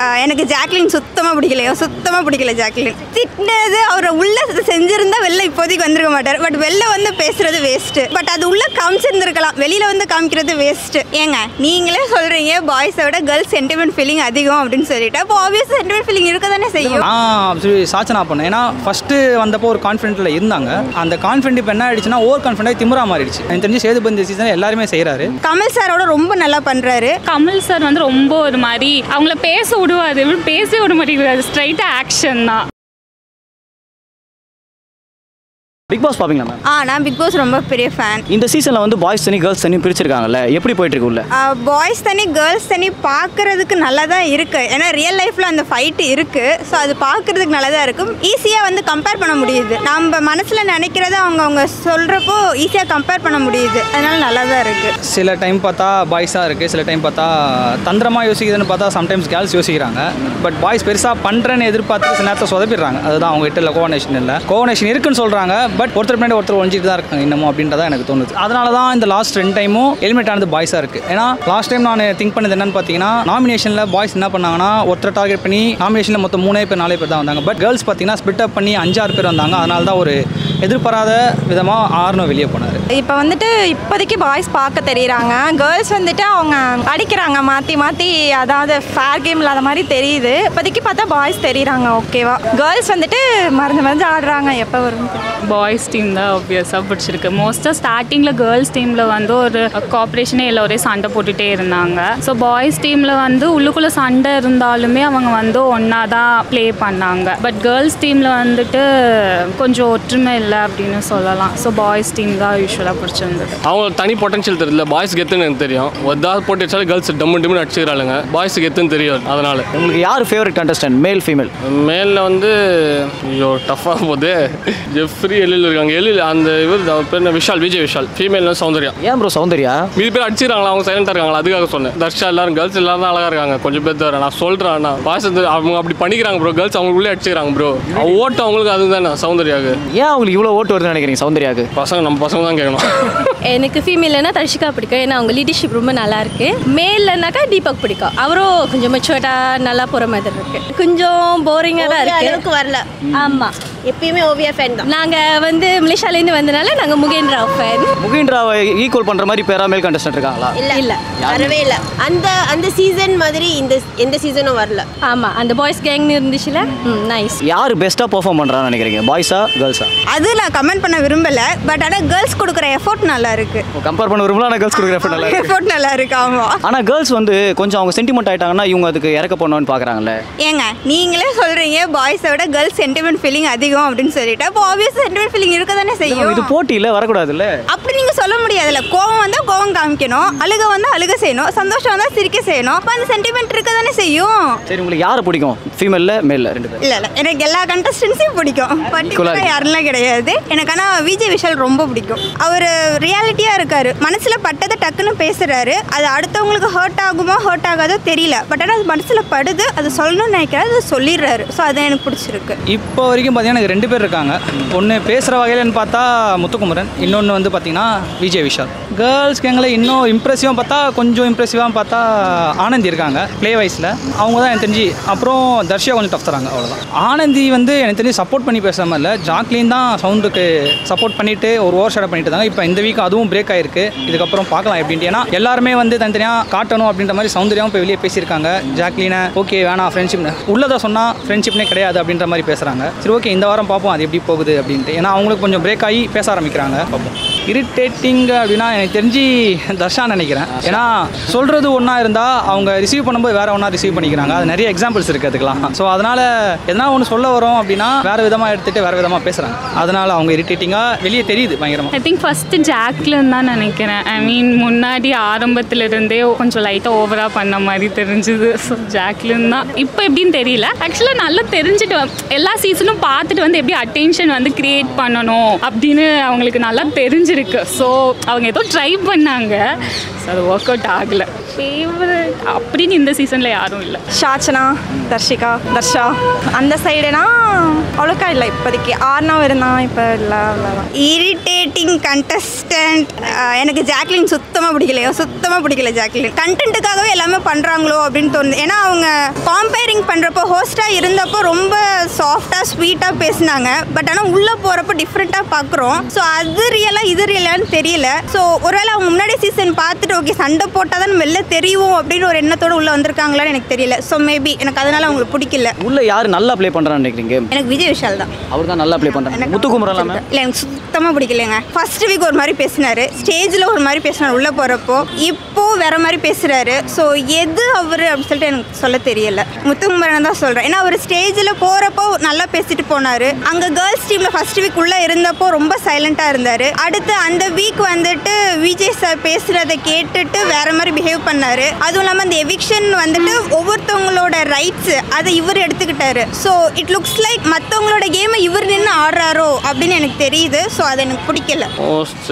ஆஹ் எனக்கு ஜாக்லின் சுத்தமாக பிடிக்கலையோ சுத்தமாக பிடிக்கல ஜாக்லின் திட்டினது அவர் உள்ள செஞ்சிருந்தா வெளில இப்போதைக்கு வந்திருக்க மாட்டார் பட் வெளில வந்து பேசுறது வேஸ்ட்டு பட் அது உள்ள காமிச்சிருந்துருக்கலாம் வெளியில வந்து காமிக்கிறது வேஸ்ட்டு ஏங்க நீங்களே சொல்றீங்க பாய்ஸை விட கேர்ள்ஸ் சென்டிமெண்ட் ஃபீலிங் அதிகம் அப்படின்னு சொல்லிட்டு அப்போ ஆப்வியஸ் சென்டிமெண்ட் ஃபீலிங் இருக்க தானே செய்யும் நான் சொல்லி சாச்சனா பண்ணேன் ஏன்னா ஃபஸ்ட்டு வந்தப்போ ஒரு கான்ஃபிடென்ட்டில் இருந்தாங்க அந்த கான்ஃபிடென்ட் இப்போ என்ன ஆயிடுச்சுன்னா ஓவர் கான்ஃபிடென்ட் திமுறா மாறிடுச்சு எனக்கு தெரிஞ்சு சேதுபந்தி சீசன் எல்லாருமே செய்கிறாரு கமல் சாரோட ரொம்ப நல்லா பண்றாரு கமல் சார் வந்து ரொம்ப ஒரு மாதிரி அவங்கள பேச விடுவாரு பேச விட மாட்டேங்கிறாரு ஸ்ட்ரைட்டாக ஆக்ஷன் தான் பிக் பாஸ் பார்ப்பீங்களா மேம் ஆ நான் பிக் பாஸ் ரொம்ப பெரிய ஃபேன் இந்த சீசனில் வந்து பாய்ஸ் தனி கேர்ள்ஸ் தனி பிரிச்சிருக்காங்கல்ல எப்படி போயிட்டு இருக்கு உள்ள பாய்ஸ் தனி கேர்ள்ஸ் தனி பார்க்கறதுக்கு நல்லா தான் இருக்கு ஏன்னா ரியல் லைஃப்ல அந்த ஃபைட் இருக்கு ஸோ அது பார்க்கறதுக்கு நல்லா தான் இருக்கும் ஈஸியாக வந்து கம்பேர் பண்ண முடியுது நம்ம மனசுல நினைக்கிறத அவங்க அவங்க சொல்றப்போ ஈஸியாக கம்பேர் பண்ண முடியுது அதனால நல்லா தான் இருக்கு சில டைம் பார்த்தா பாய்ஸாக இருக்குது சில டைம் பார்த்தா தந்திரமாக யோசிக்குதுன்னு பார்த்தா சம்டைம்ஸ் கேர்ள்ஸ் யோசிக்கிறாங்க பட் பாய்ஸ் பெருசாக பண்ணுறேன்னு எதிர்பார்த்து சில நேரத்தை சொதப்பிடுறாங்க அதுதான் அவங்க கிட்ட இல்லை கோஆர்டினேஷன் இல்லை கோஆர்டினேஷன் இருக்குன்னு சொல்கிறாங்க பட் ஒருத்தர் பின்னாடி ஒருத்தர் ஒழிஞ்சிட்டு தான் இருக்காங்க இன்னமும் அப்படின்றதா எனக்கு தோணுது அதனால தான் இந்த லாஸ்ட் ரெண்டு டைமும் ஹெல்மெட் ஆனது பாய்ஸாக இருக்குது ஏன்னா லாஸ்ட் டைம் நான் திங்க் பண்ணது என்னன்னு பார்த்தீங்கன்னா நாமினேஷனில் பாய்ஸ் என்ன பண்ணாங்கன்னா ஒருத்தர் டார்கெட் பண்ணி நாமினேஷனில் மொத்தம் மூணே பேர் நாலே பேர் தான் வந்தாங்க பட் கேர்ள்ஸ் பார்த்தீங்கன்னா ஸ்பிட் அப் பண்ணி அஞ்சாறு பேர் வந்தாங்க அதனால தான் ஒரு எதிர்பாராத விதமாக ஆறுனும் வெளியே போனார் இப்போ வந்துட்டு இப்போதைக்கு பாய்ஸ் பார்க்க தெரியுறாங்க கேர்ள்ஸ் வந்துட்டு அவங்க அடிக்கிறாங்க மாற்றி மாற்றி அதாவது ஃபேர் கேம் இல்லாத மாதிரி தெரியுது இப்போதைக்கு பார்த்தா பாய்ஸ் தெரியுறாங்க ஓகேவா கேர்ள்ஸ் வந்துட்டு மறைஞ்சு மறைஞ்சு ஆடுறாங்க எப்போ வரும் பாய்ஸ் டீம் தான் ஆப்வியஸாக பிடிச்சிருக்கு மோஸ்ட்டாக ஸ்டார்டிங்கில் கேர்ள்ஸ் டீமில் வந்து ஒரு காப்ரேஷனே இல்லை ஒரே சண்டை போட்டுகிட்டே இருந்தாங்க ஸோ பாய்ஸ் டீமில் வந்து உள்ளுக்குள்ளே சண்டை இருந்தாலுமே அவங்க வந்து ஒன்றா தான் ப்ளே பண்ணாங்க பட் கேர்ள்ஸ் டீமில் வந்துட்டு கொஞ்சம் ஒற்றுமை இல்லை அப்படின்னு சொல்லலாம் ஸோ பாய்ஸ் டீம் தான் யூஸ்வலாக பிடிச்சிருந்தது அவங்களுக்கு தனி பொட்டன்ஷியல் தெரியல பாய்ஸ்க்கு எத்துன்னு எனக்கு தெரியும் ஒரு ஏதாவது போட்டு வச்சாலும் கேர்ள்ஸ் டம்மு டிம்னு அடிச்சுக்கிறாளுங்க பாய்ஸுக்கு எத்துன்னு தெரியும் அதனால உங்களுக்கு யார் ஃபேவரட் கண்டஸ்டன்ட் மேல் ஃபீமேல் மேலில் வந்து ஐயோ டஃப்பாக போகுது ஜெஃப்ரி எழில் இருக்காங்க எழில் அந்த இவர் அவர் பேர் என்ன? விஷால் விஜய் விஷால் ஃபீமேல்னா சௌந்தர்யா ஏன் ப்ரோ சௌந்தர்யா மீதி பேர் அடிச்சிருக்காங்களா அவங்க சைலண்டாக இருக்காங்களா அதுக்காக சொன்னேன் தர்ஷா எல்லாரும் கேர்ள்ஸ் எல்லாரும் தான் அழகாக இருக்காங்க கொஞ்சம் பேர் தவிர நான் சொல்கிறேன் அண்ணா பாய்ஸ் வந்து அவங்க அப்படி பண்ணிக்கிறாங்க ப்ரோ கேர்ள்ஸ் அவங்களுக்குள்ளே அடிச்சுக்கிறாங்க ப்ரோ ஓட்டு அவங்களுக்கு அதுதானே சௌந்தர்யாவுக்கு ஏன் அவங்களுக்கு இவ்வளோ ஓட்டு வருதுன்னு நினைக்கிறீங்க சௌந்தர்யாவுக்கு பசங்க நம்ம பசங்க தான் கேட்கணும் எனக்கு ஃபீமேல்னா தர்ஷிகா பிடிக்கும் ஏன்னா அவங்க லீடர்ஷிப் ரொம்ப நல்லா இருக்கு மேல்லனாக்கா தீபக் பிடிக்கும் அவரும் கொஞ்சம் மெச்சுவர்டா நல்லா போற மாதிரி இருக்கு கொஞ்சம் போரிங்கா தான் இருக்கு அளவுக்கு வரல ஆமா எப்பயுமே ஓவியா ஃபேன் தான் நாங்க வந்து மலேசியாலேருந்து வந்தனால நாங்க முகேந்திரா ஃபேன் முகின்ராவை ஈக்குவல் பண்ணுற மாதிரி பேரா மேல் கண்டஸ்டன்ட் இருக்காங்களா இல்ல இல்ல வரவே இல்ல அந்த அந்த சீசன் மாதிரி இந்த எந்த சீசனும் வரல ஆமா அந்த பாய்ஸ் கேங்னு இருந்துச்சுல நைஸ் யார் பெஸ்ட்டாக பெர்ஃபார்ம் பண்ணுறான்னு நினைக்கிறீங்க பாய்ஸா கேர்ள்ஸா அது நான் கமெண்ட் பண்ண விரும்பல பட் ஆனால் கேர்ள்ஸ் கொடுக்குற எஃபோர்ட் நல்லா இருக்கு கம்பேர் பண்ண விரும்பல ஆனால் கேர்ள்ஸ் கொடுக்குற effort நல்லா இருக்கு. எஃபோர்ட் நல்லா இருக்கு ஆமா ஆனால் கேர்ள்ஸ் வந்து கொஞ்சம் அவங்க சென்டிமெண்ட் ஆயிட்டாங்கன்னா இவங்க அதுக்கு இறக்க பண்ணணும்னு பார்க்குறாங்கல்ல ஏங்க நீங்களே சொல்றீங்க பாய்ஸை விட கேர்ள்ஸ் சென்டிமெண்ட் ஃபீலிங் அதிகம் அப்படின்னு சொல்லிட்டு அப்போ ஆப்வியஸ் சென்டிமெண்ட் ஃபீலிங் இருக்க தானே இது செய்யும் போட்டியில் வரக்கூடாதுல்ல அப்படி நீங்க சொல்ல முடியாதுல்ல கோவம் வந்தா கோவம் காமிக்கணும் அழுக வந்தா அழுக செய்யணும் சந்தோஷம் வந்தா சிரிக்க செய்யணும் அப்ப அந்த சென்டிமெண்ட் இருக்க தானே செய்யும் சரி உங்களுக்கு யாரை பிடிக்கும் ஃபீமேலில் மேலில் ரெண்டு பேர் இல்ல இல்ல எனக்கு எல்லா கண்டஸ்டன்ஸையும் பிடிக்கும் பர்டிகுலரா யாரெல்லாம் கிடையாது எனக்கு ஆனா விஜய் விஷால் ரொம்ப பிடிக்கும் அவர் ரியாலிட்டியா இருக்காரு மனசுல பட்டதை டக்குன்னு பேசுறாரு அது அடுத்தவங்களுக்கு ஹர்ட் ஆகுமோ ஹர்ட் ஆகாதோ தெரியல பட் ஆனால் அது மனசுல படுது அது சொல்லணும்னு நினைக்கிறாரு அது சொல்லிடுறாரு ஸோ அது எனக்கு பிடிச்சிருக்கு இப்போ வரைக்கும் பார்த்தீங்கன்னா எனக்கு ரெண்டு பேர் இருக்காங்க ஒன்று பேசுகிற வகையிலன்னு பார்த்தா முத்துக்குமரன் இன்னொன்று வந்து பார்த்தீங்கன்னா விஜய் விஷால் கேர்ள்ஸ் கேங்கில் இன்னும் இம்ப்ரெசிவாக பார்த்தா கொஞ்சம் இம்ப்ரெசிவாக பார்த்தா ஆனந்தி இருக்காங்க ப்ளே வைஸில் அவங்க தான் எனக்கு தெரிஞ்சு அப்புறம் தர்ஷியா கொஞ்சம் டஃப் தராங்க அவ்வளோதான் ஆனந்தி வந்து எனக்கு தெரிஞ்சு சப்போர்ட் பண்ணி பேசுகிற மாதிரி இல்லை ஜாக்லின் தான் சவுண்டுக்கு சப்போர்ட் பண்ணிட்டு ஒரு ஓவர் ஷேட் பண்ணிட்டு இருந்தாங்க இப்போ இந்த வீக் அதுவும் பிரேக் ஆயிருக்கு இதுக்கப்புறம் பார்க்கலாம் எப்படின்ட்டு ஏன்னா எல்லாருமே வந்து தனித்தனியாக காட்டணும் அப்படின்ற மாதிரி சௌந்தர்யாவும் இப்போ வெளியே பேசியிருக்காங்க ஜாக்லினை ஓகே வேணாம் ஃப்ரெண்ட்ஷிப் உள்ளதை சொன்னால் ஃப்ரெண்ட்ஷிப்னே கிடையாது அப்படின்ற மாதிரி பேசுகிறாங்க சரி ஓகே இந்த வாரம் பார்ப்போம் அது எப்படி போகுது அப்படின்ட்டு ஏன்னா அவங்களுக்கு கொஞ்சம் பிரேக் ஆகி பேச ஆரம்பிக்கிறாங்க பார்ப்போம் இரிட்டேட்டிங் அப்படின்னா எனக்கு தெரிஞ்சு தர்ஷா நினைக்கிறேன் ஏன்னா சொல்கிறது ஒன்றா இருந்தால் அவங்க ரிசீவ் பண்ணும்போது வேற ஒன்றா ரிசீவ் பண்ணிக்கிறாங்க அது நிறைய எக்ஸாம்பிள்ஸ் இருக்குது அதுக்கெல்லாம் ஸோ அதனால் எதனா ஒன்று சொல்ல வரோம் அப்படின்னா வேறு விதமாக எடுத்துகிட்டு வேறு விதமாக பேசுகிறாங்க அதனால் அவங்க இரிட்டேட்டிங்காக வெளியே தெரியுது பயங்கரமாக ஐ திங்க் ஃபஸ்ட்டு ஜாக்லின் தான் நினைக்கிறேன் ஐ மீன் முன்னாடி ஆரம்பத்துல இருந்தே கொஞ்சம் லைட்டாக ஓவராக பண்ண மாதிரி தெரிஞ்சுது ஸோ ஜாக்லின் தான் இப்போ எப்படின்னு தெரியல ஆக்சுவலாக நல்லா தெரிஞ்சுட்டு வ- எல்லா சீசனும் பார்த்துட்டு வந்து எப்படி அட்டென்ஷன் வந்து கிரியேட் பண்ணணும் அப்படின்னு அவங்களுக்கு நல்லா தெரிஞ்சிருக்கு ஸோ அவங்க ஏதோ ட்ரை பண்ணாங்க ஸோ அது ஒர்க் அவுட் ஆகலை ஃபேவரட் அப்படின்னு இந்த சீசனில் யாரும் இல்லை ஷாச்சனா தர்ஷிகா தர்ஷா அந்த சைடுனா அவ்வளோக்கா இல்லை இப்போதைக்கு ஆர்னா இருந்தான் இப்போ இல்லை அவ்வளோதான் இரிட்டேட்டிங் கண்டஸ்டன்ட் எனக்கு ஜாக்லின் சுத்தமாக பிடிக்கலையோ சுத்தமாக பிடிக்கல ஜாக்லின் கண்டென்ட்டுக்காகவே எல்லாமே பண்ணுறாங்களோ அப்படின்னு தோணுது ஏன்னா அவங்க காம்பேரிங் பண்ணுறப்போ ஹோஸ்ட்டாக இருந்தப்போ ரொம்ப சாஃப்டாக ஸ்வீட்டாக பேசினாங்க பட் ஆனால் உள்ளே போகிறப்போ டிஃப்ரெண்ட்டாக பார்க்குறோம் ஸோ அது ரியலாக இது ரியலான்னு தெரியல ஸோ ஒருவேளை அவங்க முன்னாடி சீசன் பார்த்துட்டு ஓகே சண்டை போட்டால் தான் வெளில தெரியும் அப்படின்னு ஒரு எண்ணத்தோடு உள்ளே வந்திருக்காங்களான்னு எனக்கு தெரியல ஸோ மேபி எனக்கு அதனால அவங்களுக்கு பிடிக்கல உள்ள யார் நல்லா ப்ளே பண்ணுறான்னு நினைக்கிறீங்க எனக்கு விஜய் விஷால் தான் அவர் தான் நல்லா ப்ளே பண்ணுறாங்க முத்துக்குமரன் இல்லாமல் இல்லை எனக்கு சுத்தமாக பிடிக்கலைங்க ஃபர்ஸ்ட் வீக் ஒரு மாதிரி பேசினாரு ஸ்டேஜில் ஒரு மாதிரி பேசினார் உள்ளே போகிறப்போ இப்போ வேற மாதிரி பேசுகிறாரு ஸோ எது அவர் அப்படின்னு சொல்லிட்டு எனக்கு சொல்ல தெரியல முத்துக்குமரன் தான் சொல்கிறேன் ஏன்னா அவர் ஸ்டேஜில் போகிறப்போ நல்லா பேசிட்டு போனார் அங்கே கேர்ள்ஸ் டீமில் ஃபர்ஸ்ட் வீக் உள்ளே இருந்தப்போ ரொம்ப சைலண்ட்டாக இருந்தார் அடுத்து அந்த வீக் வந்துட்டு விஜய் சார் பேசுகிறத கேட்டுட்டு வேற மாதிரி பிஹேவ் பண்ணார் அதுவும் இல்லாமல் அந்த எவிக்ஷன் வந்துட்டு ஒவ்வொருத்தவங்களோட ரைட்ஸ் அதை இவர் எடுத்துக்கிட்டாரு ஸோ இட் லுக்ஸ் லைக் மற்றவங்களோட கேமை இவர் நின்று ஆடுறாரோ அப்படின்னு எனக்கு தெரியுது ஸோ அது எனக்கு பிடிக்கல மோஸ்ட்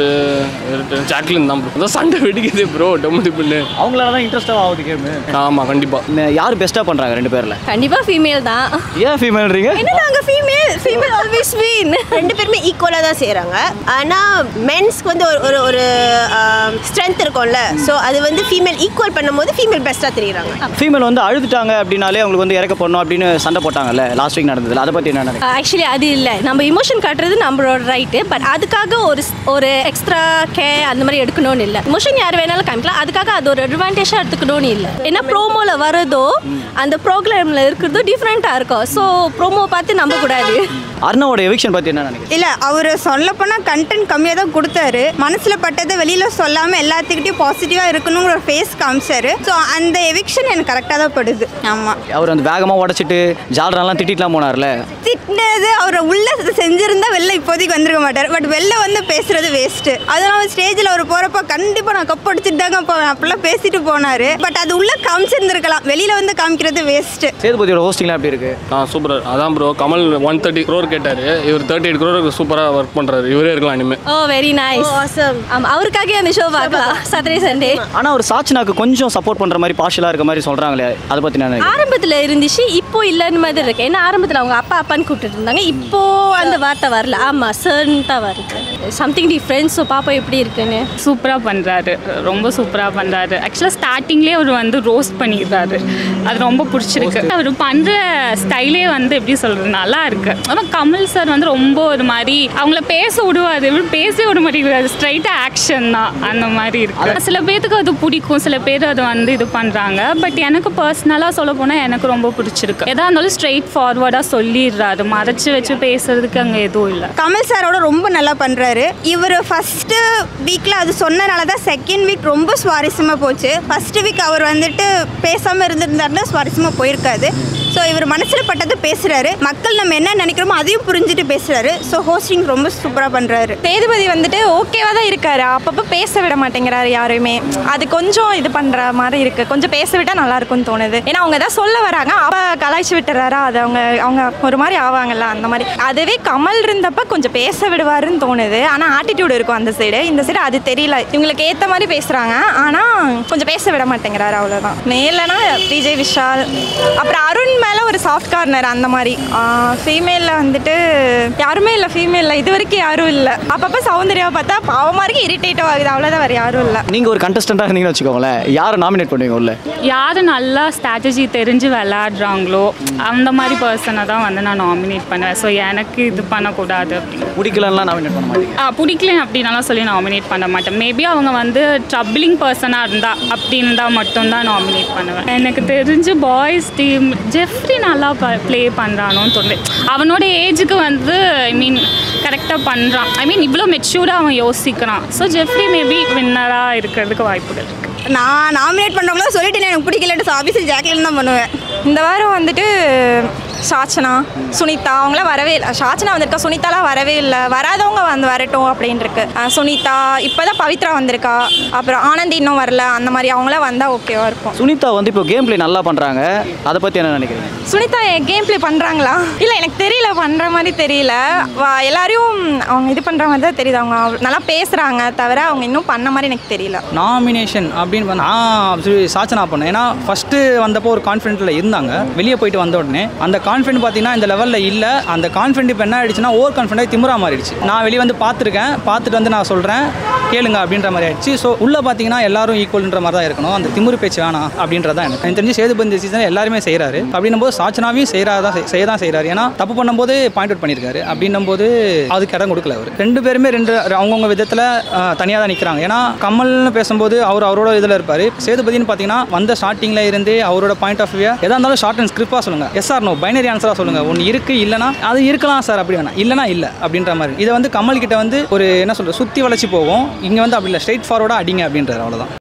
ஜாக்லின் தான் ப்ரோ அதான் சண்டை வெடிக்குது ப்ரோ டம்மு பண்ணு அவங்களால தான் இன்ட்ரெஸ்ட்டாக ஆகுது கேமு ஆமாம் கண்டிப்பாக யார் பெஸ்ட்டாக பண்ணுறாங்க ரெண்டு பேரில் கண்டிப்பாக ஃபீமேல் தான் ஏன் ஃபீமேல்றீங்க என்ன நாங்கள் ஃபீமேல் ஃபீமேல் ஆல்வேஸ் வீன் ரெண்டு பேருமே ஈக்குவலாக தான் செய்கிறாங்க ஆனால் மென்ஸ்க்கு வந்து ஒரு ஒரு ஒரு ஸ்ட்ரென்த் இருக்கும்ல ஸோ அது வந்து ஃபீமேல் ஈக்குவல் பண்ணும்போது ஃபீமேல் பெஸ்ட்டாக தெரியுறாங்க ஃபீமேல் வந்து அழுதுட்டாங்க அப்படின்னாலே அவங்களுக்கு வந்து இறக்க போடணும் அப்படின்னு சண்டை போட்டாங்கல்ல லாஸ்ட் வீக் நடந்ததுல அதை பற்றி என்ன நினைக்கிறீங்க ஆக்சுவலி அது இல்லை நம்ம இமோஷன் காட்டுறது நம்மளோட ரைட்டு பட் அதுக்காக ஒரு ஸ்- ஒரு எக்ஸ்ட்ரா கே அந்த மாதிரி எடுக்கணும்னு இல்லை இமோஷன் யார் வேணாலும் காமிக்கலாம் அதுக்காக அது ஒரு அட்வான்டேஜாக எடுத்துக்கணும்னு இல்லை ஏன்னா ப்ரோமோவில் வரதோ அந்த ப்ரோக்ராமில் இருக்கிறதோ டிஃப்ரெண்ட்டாக இருக்கும் ஸோ ப்ரோமோ பார்த்து நம்பக்கூடாது அர்ணவோட எவிக்ஷன் பற்றி என்ன நினைக்கிறீங்க இல்லை அவர் சொல்லப்போனால் கண்டென்ட் கம்மியாக தான் கொடுத்தாரு மனசில் பட்டதை வெளியில் சொல்லாமல் எல்லாத்துக்கிட்டையும் பாசிட்டிவாக இருக்கணுங்கிற ஒரு ஃபேஸ் காமிச்சாரு ஸோ அந்த எவிக்ஷன் எனக்கு கரெக்டாக தான் படுது ஆமாம் அவர் வந்து வேகமாக உடச்சிட்டு ஜாலரெல்லாம் திட்டிட்டுலாம் போனார்ல திட்டினது அவரை உள்ள செஞ்சிருந்தா வெளில இப்போதைக்கு வந்திருக்க மாட்டார் பட் வெளில வந்து பேசுறது வேஸ்ட் அதெல்லாம் அவர் ஸ்டேஜில் அவர் போறப்ப கண்டிப்பா நான் கப் அடிச்சுட்டு தாங்க போவேன் அப்படிலாம் பேசிட்டு போனாரு பட் அது உள்ள காமிச்சிருந்திருக்கலாம் வெளியில வந்து காமிக்கிறது வேஸ்ட் சேதுபதியோட ஹோஸ்டிங்லாம் எப்படி இருக்கு ஆ சூப்பர் அதான் bro Kamal one thirty crore கேட்டார் இவர் தேர்ட்டி எயிட் க்ரோர் சூப்பராக ஒர்க் பண்ணுறாரு இவரே இருக்கலாம் இனிமேல் ஓ வெரி நைஸ் ஆமாம் அவருக்காக அந்த ஷோ பார்க்கலாம் சாட்டர்டே சண்டே ஆனால் அவர் சாட்சினாக்கு கொஞ்சம் சப்போர்ட் பண்ணுற மாதிரி பார்ஷலாக இருக்க மாதிரி சொல்கிறாங்களே அதை பற்றி என்ன நினைக்கிறீங்க ஆரம்பத்தில் இருந்துச்சு இப்போ இல்லைன்னு மாதிரி இருக்கு ஏன்னா ஆரம்பத்தில் அவங்க அப்பா அப்பான்னு கூப்பிட்டு இருந்தாங்க இப்போ அந்த வார்த்தை வரல ஆமாம் சர்ன்னு தான் வருது சம்திங் டிஃப்ரெண்ட் ஸோ பாப்பா எப்படி இருக்குன்னு சூப்பராக பண்ணுறாரு ரொம்ப சூப்பராக பண்ணுறாரு ஆக்சுவலாக ஸ்டார்டிங்லேயே அவர் வந்து ரோஸ்ட் பண்ணிடுறாரு அது ரொம்ப பிடிச்சிருக்கு அவர் பண்ணுற ஸ்டைலே வந்து எப்படி சொல்கிறது நல்லா இருக்கு ஆனால் கமல் சார் வந்து ரொம்ப ஒரு மாதிரி அவங்கள பேச விடுவாரு இவர் பேசவே விட மாட்டேங்கிறாரு ஸ்ட்ரைட்டாக ஆக்ஷன் தான் அந்த மாதிரி இருக்கு சில பேர்த்துக்கு அது பிடிக்கும் சில பேர் அது வந்து இது பண்ணுறாங்க பட் எனக்கு பர்சனலாக சொல்ல போனால் எனக்கு ரொம்ப பிடிச்சிருக்கு எதா இருந்தாலும் ஸ்ட்ரைட் ஃபார்வர்டாக சொல்லிடுறாரு மறைச்சு வச்சு பேசுறதுக்கு அங்கே எதுவும் இல்லை கமல் சாரோட ரொம்ப நல்லா பண்றாரு இவர் ஃபர்ஸ்ட் வீக்ல அது சொன்னனால தான் செகண்ட் வீக் ரொம்ப சுவாரஸ்யமா போச்சு ஃபர்ஸ்ட் வீக் அவர் வந்துட்டு பேசாம இருந்திருந்தாருன்னா சுவாரஸ்யமா போயிருக்காது ஸோ இவர் மனசில் பட்டதை பேசுறாரு மக்கள் நம்ம என்ன நினைக்கிறோமோ அதையும் புரிஞ்சுட்டு பேசுறாரு ஸோ ஹோஸ்டிங் ரொம்ப சூப்பராக பண்றாரு சேதுபதி வந்துட்டு ஓகேவா தான் இருக்காரு அப்பப்போ பேச விட மாட்டேங்கிறாரு யாரையுமே அது கொஞ்சம் இது பண்ற மாதிரி இருக்கு கொஞ்சம் பேச விட்டா நல்லா இருக்கும்னு தோணுது ஏன்னா அவங்க ஏதாவது சொல்ல வராங்க அப்ப கலாய்ச்சி விட்டுறாரா அது அவங்க அவங்க ஒரு மாதிரி ஆவாங்கல்ல அந்த மாதிரி அதுவே கமல் இருந்தப்ப கொஞ்சம் பேச விடுவாருன்னு தோணுது ஆனா ஆட்டிடியூட் இருக்கும் அந்த சைடு இந்த சைடு அது தெரியல இவங்களுக்கு ஏத்த மாதிரி பேசுறாங்க ஆனா கொஞ்சம் பேச விட மாட்டேங்கிறாரு அவ்வளவுதான் மேலனா விஜய் விஷால் அப்புறம் அருண் மேல ஒரு சாஃப்ட் கார்னர் அந்த மாதிரி ஃபீமேல்ல வந்துட்டு யாருமே இல்லை ஃபீமேல்ல இது வரைக்கும் யாரும் இல்லை அப்பப்போ சௌந்தர்யாவை பார்த்தா பாவமாக இருக்கு இரிட்டேட் ஆகுது அவ்வளோதான் வேறு யாரும் இல்லை நீங்கள் ஒரு கண்டஸ்டண்ட்டாக இருந்தீங்கன்னு வச்சுக்கோங்களேன் யாரை நாமினேட் பண்ணுவீங்க உள்ள யார் நல்லா ஸ்ட்ராட்டஜி தெரிஞ்சு விளையாடுறாங்களோ அந்த மாதிரி பர்சனை தான் வந்து நான் நாமினேட் பண்ணுவேன் ஸோ எனக்கு இது பண்ணக்கூடாது அப்படின்னு பிடிக்கலன்னா நாமினேட் பண்ண மாட்டீங்க ஆ, பிடிக்கல அப்படின்னாலாம் சொல்லி நாமினேட் பண்ண மாட்டேன் மேபி அவங்க வந்து ட்ரபிளிங் பர்சனாக இருந்தா அப்படி இருந்தால் மட்டும்தான் நாமினேட் பண்ணுவேன் எனக்கு தெரிஞ்சு பாய்ஸ் டீம் ஜெஃப்ரி நல்லா ப்ளே பண்ணுறானோன்னு தோணுது அவனோட ஏஜுக்கு வந்து ஐ மீன் கரெக்டாக பண்ணுறான் ஐ மீன் இவ்வளோ மெச்சூர்டாக அவன் யோசிக்கிறான் ஸோ ஜெஃப்ரி மேபி வின்னராக இருக்கிறதுக்கு வாய்ப்புகள் இருக்குது நான் நாமினேட் பண்ணுறவங்கள சொல்லிட்டு எனக்கு பிடிக்கலட்டு ஸோ ஆஃபீஸில் ஜாக்லின் தான் பண்ணுவேன் இந்த வாரம் வந்துட்டு சாச்சனா சுனிதா அவங்களாம் வரவே இல்லை சாச்சனா வந்திருக்கா சுனிதாலாம் வரவே இல்லை வராதவங்க வந்து வரட்டும் அப்படின்னு இருக்கு அஹ் சுனிதா இப்போ தான் பவித்ரா வந்திருக்கா அப்புறம் ஆனந்தி இன்னும் வரல அந்த மாதிரி அவங்களாம் வந்தால் ஓகேவா இருக்கும் சுனிதா வந்து இப்போ கேம் ப்ளே நல்லா பண்ணுறாங்க அதை பற்றி என்ன நினைக்கிறீங்க சுனிதா கேம் ப்ளே பண்ணுறாங்களா இல்லை எனக்கு தெரியல பண்ணுற மாதிரி தெரியல வா- எல்லாரையும் அவங்க இது பண்ணுற மாதிரி தான் தெரியுது அவங்க அவ்- நல்லா பேசுகிறாங்க தவிர அவங்க இன்னும் பண்ண மாதிரி எனக்கு தெரியல நாமினேஷன் அப்படின்னு வந்து நான் சொல்லி சாச்சனா பண்ணேன் ஏன்னா ஃபஸ்ட்டு வந்தப்போ ஒரு கான்ஃபிடென்ட்டில் இருந்தாங்க வெளியே போயிட்டு வந்த உடனே அந்த கான்ஃபிடென்ட் பார்த்தீங்கன்னா இந்த லெவலில் இல்லை அந்த கான்ஃபிடென்ட் இப்போ என்ன ஆயிடுச்சுன்னா ஓவர் கான்ஃபிடென்ட் திமுறா மாறிடுச்சு நான் வெளியே வந்து பார்த்துருக்கேன் பார்த்துட்டு வந்து நான் சொல்கிறேன் கேளுங்க அப்படின்ற மாதிரி ஆயிடுச்சு ஸோ உள்ளே பார்த்தீங்கன்னா எல்லாரும் ஈக்குவல்ன்ற மாதிரி தான் இருக்கணும் அந்த திமுரு பேச்சு வேணாம் அப்படின்றது தான் எனக்கு எனக்கு தெரிஞ்சு சேதுபந்தி சீசன் எல்லாருமே செய்கிறாரு அப்படின்னும் போது சாச்சனாவையும் செய்கிறா தான் செய்ய தான் செய்கிறாரு ஏன்னா தப்பு பண்ணும்போது பாயிண்ட் அவுட் பண்ணியிருக்காரு அப்படின்னும் போது அதுக்கு இடம் கொடுக்கல அவர் ரெண்டு பேருமே ரெண்டு அவங்கவுங்க விதத்தில் தனியாக தான் நிற்கிறாங்க ஏன்னா கமல்னு பேசும்போது அவர் அவரோட இதில் இருப்பார் சேதுபதினு பார்த்தீங்கன்னா வந்த ஸ்டார்டிங்கில் இருந்தே அவரோட பாயிண்ட் ஆஃப் வியூ எதாக இருந்தாலும் ஷார்ட் அண்ட் ஸ்கிரிப்டாக சொல்லுங்கள் எஸ் ஆர் நோ பைனரி ஆன்சராக சொல்லுங்கள் ஒன்று இருக்குது இல்லைனா அது இருக்கலாம் சார் அப்படி வேணாம் இல்லைனா இல்லை அப்படின்ற மாதிரி இதை வந்து கமல் கிட்ட வந்து ஒரு என்ன சொல்கிறது சுற்றி வளைச்சி போவோம் இங்கே வந்து அப்படி இல்லை ஸ்ட்ரைட் ஃபார்வர்டாக அடிங்க அப்படின்றார் அவ்வளோதான்